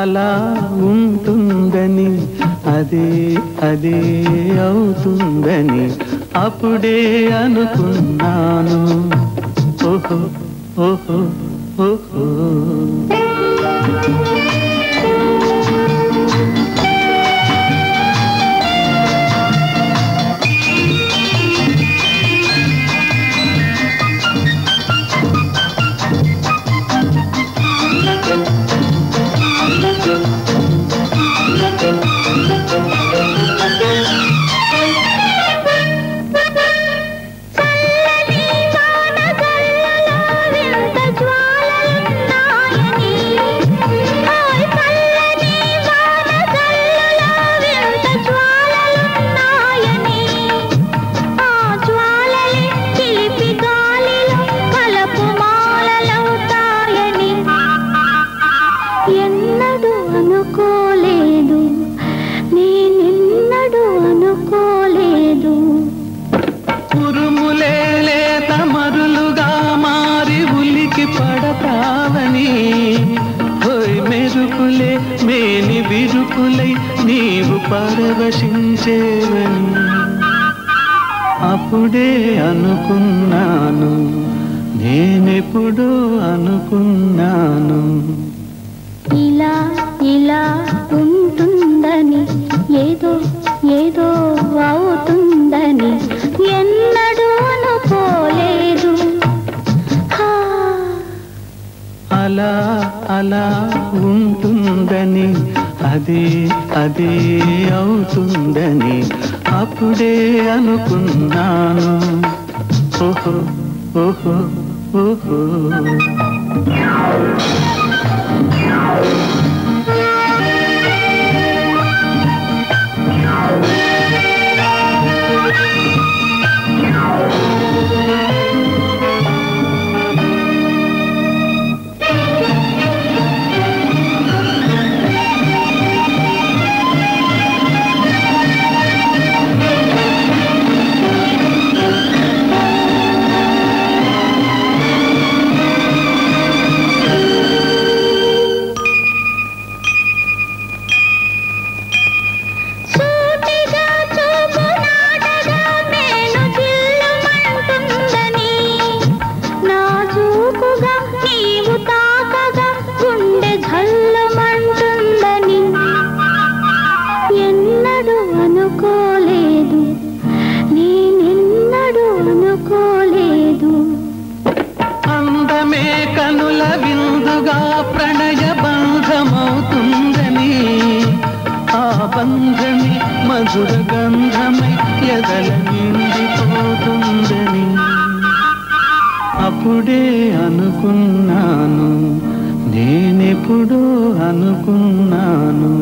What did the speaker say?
అలా ఉంటుందని అదే అదే అవుతుందని అప్పుడే అనుకున్నాను ఓహో ఓహో ఓహో ఎన్నడూ అనుకోలేదు నేనెన్నడూ అనుకోలేదు ఉరుములే లేత మరులుగా మారి ఉలికి పడతావని హోయ్ మెరుపులే మేని విరుపులై నీవు పరవశించేవని అప్పుడే అనుకున్నాను నేనెప్పుడో అనుకున్నాను ఇలా ఇలా ఉంటుందని ఏదో ఏదో అవుతుందని ఎన్నడూ అనుకోలేదు హా, అలా అలా ఉంటుందని అదే అదే అవుతుందని అప్పుడే అనుకున్నాను ఓహో ఓహో ఓహో సూటిగా చూపు నాటగా నేను జిల్లుమంటుందని నాజూకుగా నీవు తాకగా గుండె జల్లుమంటుందని ఎన్నడూ అనుకోలేదు నేనెన్నడూ అనుకోలేదు అందమే కనుల విందుగా ప్రణయ బంధమవుతుందని ఆ బంధమి మధుర గంధమై ఎదల నిండిపోతుందని అప్పుడే అనుకున్నాను నేనెప్పుడో అనుకున్నాను